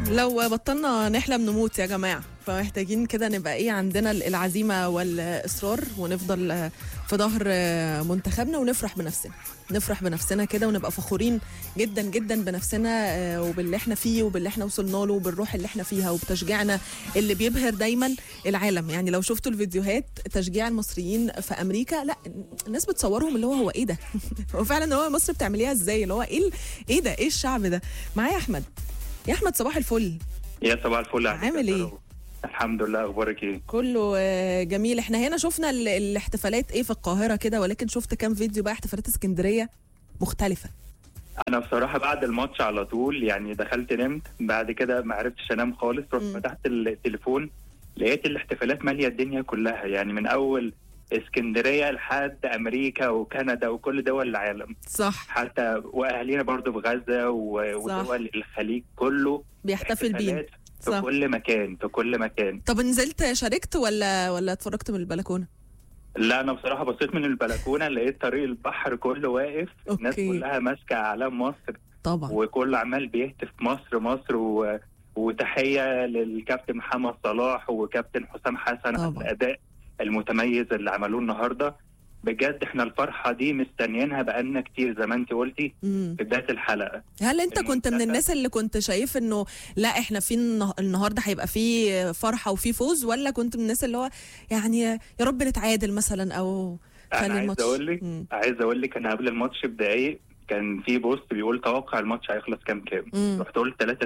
لو بطلنا نحلم نموت يا جماعة فمحتاجين كده نبقى ايه عندنا العزيمة والإصرار ونفضل في ظهر منتخبنا ونفرح بنفسنا نفرح بنفسنا كده ونبقى فخورين جدا جدا بنفسنا وباللي احنا فيه وباللي احنا وصلنا له وبالروح اللي احنا فيها وبتشجيعنا اللي بيبهر دايما العالم يعني لو شفتوا الفيديوهات تشجيع المصريين في امريكا لا الناس بتصورهم اللي هو هو ايه ده هو فعلا هو مصر بتعمليها ازاي اللي هو ايه ايه ده ايه الشعب ده معايا احمد يا احمد صباح الفل يا صباح الفل عليك عامل يا ايه؟ سارة. الحمد لله اخبارك ايه كله آه، جميل احنا هنا شفنا ال- الاحتفالات ايه في القاهره كده ولكن شفت كام فيديو بقى احتفالات اسكندريه مختلفه انا بصراحه بعد الماتش على طول يعني دخلت نمت بعد كده ما عرفتش انام خالص رحت مم. فتحت التليفون لقيت الاحتفالات ماليه الدنيا كلها يعني من اول اسكندريه لحد امريكا وكندا وكل دول العالم صح حتى واهالينا برضو في غزه و- صح. ودول الخليج كله بيحتفل بيه احتفالات في صح. كل مكان في كل مكان طب نزلت شاركت ولا ولا اتفرجت من البلكونه لا انا بصراحه بصيت من البلكونه لقيت طريق البحر كله واقف الناس أوكي. كلها ماسكه اعلام مصر طبعا وكل عمال بيهتف مصر مصر و... وتحيه للكابتن محمد صلاح وكابتن حسام حسن على طبعا. الاداء المتميز اللي عملوه النهارده بجد احنا الفرحه دي مستنيينها بقالنا كتير زي ما انت قلتي مم. في بدايه الحلقه هل انت كنت من المنتخب. الناس اللي كنت شايف انه لا احنا في النه- النهارده هيبقى في فرحه وفي فوز ولا كنت من الناس اللي هو يعني يا رب نتعادل مثلا او انا خلي عايز الماتش اقول لك مم. عايز اقول لك انا قبل الماتش بدقايق كان في بوست بيقول توقع الماتش هيخلص كام كام مم. رحت قلت 3-0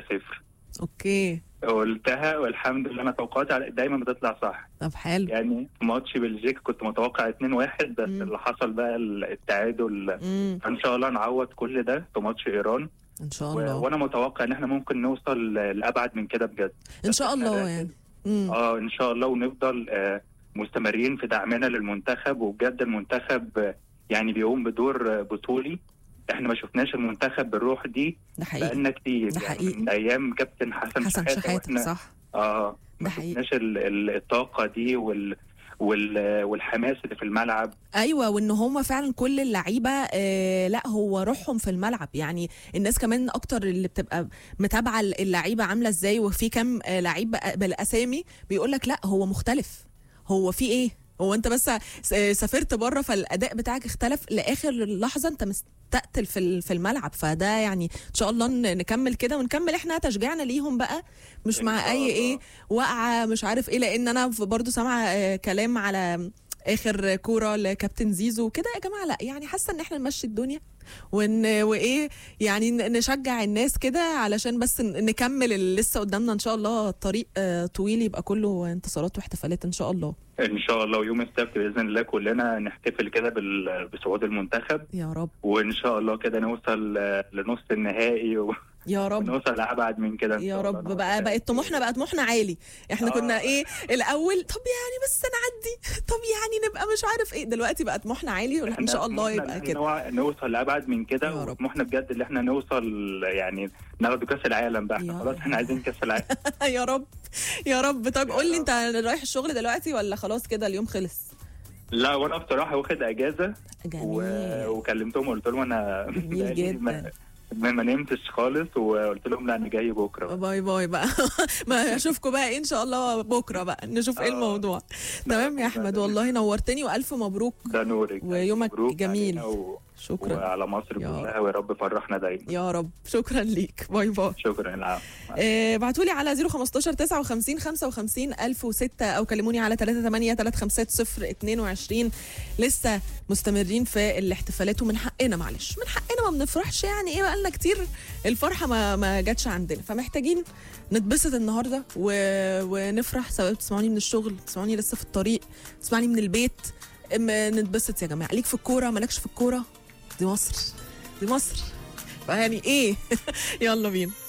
اوكي قلتها والحمد لله انا توقعاتي على- دايما بتطلع صح طب حلو يعني في ماتش بلجيكا كنت متوقع 2-1 بس مم. اللي حصل بقى التعادل مم. ان شاء الله نعوض كل ده في ماتش ايران ان شاء و... الله وانا متوقع ان احنا ممكن نوصل لابعد من كده بجد ان شاء الله إحنا يعني مم. اه ان شاء الله ونفضل آه مستمرين في دعمنا للمنتخب وبجد المنتخب آه، يعني بيقوم بدور آه، بطولي احنا ما شفناش المنتخب بالروح دي ده حقيقي بقالنا كتير ده يعني حقيقي. من ايام كابتن حسن, حسن شحاته شحاته واحنا صح اه ده ما حقيقي. شفناش ال- ال- الطاقه دي وال وال والحماس اللي في الملعب ايوه وان هم فعلا كل اللعيبه آه لا هو روحهم في الملعب يعني الناس كمان اكتر اللي بتبقى متابعه اللعيبه عامله ازاي وفي كام آه لعيب بقى- بالاسامي بيقول لك لا هو مختلف هو في ايه هو انت بس س- سافرت بره فالاداء بتاعك اختلف لاخر لحظه انت مستقتل في ال- في الملعب فده يعني ان شاء الله ن- نكمل كده ونكمل احنا تشجيعنا ليهم بقى مش إن مع شاء اي الله. ايه وقعه مش عارف ايه لان انا برضو سامعه آه، كلام على اخر كوره لكابتن زيزو وكده يا جماعه لا يعني حاسه ان احنا نمشي الدنيا ون وايه يعني ن- نشجع الناس كده علشان بس ن- نكمل اللي لسه قدامنا ان شاء الله الطريق آه، طويل يبقى كله انتصارات واحتفالات ان شاء الله ان شاء الله ويوم السبت باذن الله كلنا نحتفل كده بال- بصعود المنتخب يا رب وان شاء الله كده نوصل آه، لنص النهائي و- يا رب ونوصل لابعد من كده إن يا شاء الله. رب بقى بقت طموحنا بقت طموحنا عالي احنا آه. كنا ايه الاول طب يعني بس نعدي طب يعني نبقى مش عارف ايه دلوقتي بقى طموحنا عالي ان إحنا شاء الله طموحنا يبقى إن كده نوع- نوصل لابعد من يا كده رب. وطموحنا بجد اللي احنا نوصل يعني ناخد كاس العالم بقى يا احنا خلاص احنا عايزين كاس العالم يا رب يا رب طب قول لي رب. انت رايح الشغل دلوقتي ولا خلاص كده اليوم خلص لا وانا بصراحه واخد اجازه و... جميل وكلمتهم وقلت لهم انا جميل بقالي جدا. ما... ما ما نمتش خالص وقلت لهم لا انا جاي بكره باي باي بقى ما اشوفكم بقى إيه ان شاء الله بكره بقى نشوف ايه آه. الموضوع تمام يا احمد والله نورتني والف مبروك ده نورك ويومك مبروك جميل. علينا و... شكرا وعلى مصر يا كلها ويا رب فرحنا دايما يا رب شكرا ليك باي باي شكرا العفو ابعتوا لي على 015 59 55 1006 او كلموني على 38 350 22 لسه مستمرين في الاحتفالات ومن حقنا معلش من حقنا ما بنفرحش يعني ايه بقالنا كتير الفرحه ما ما جاتش عندنا فمحتاجين نتبسط النهارده و... ونفرح سواء بتسمعوني من الشغل بتسمعوني لسه في الطريق بتسمعني من البيت اما نتبسط يا جماعه ليك في الكوره مالكش في الكوره دي مصر دي مصر فيعني ايه يلا بينا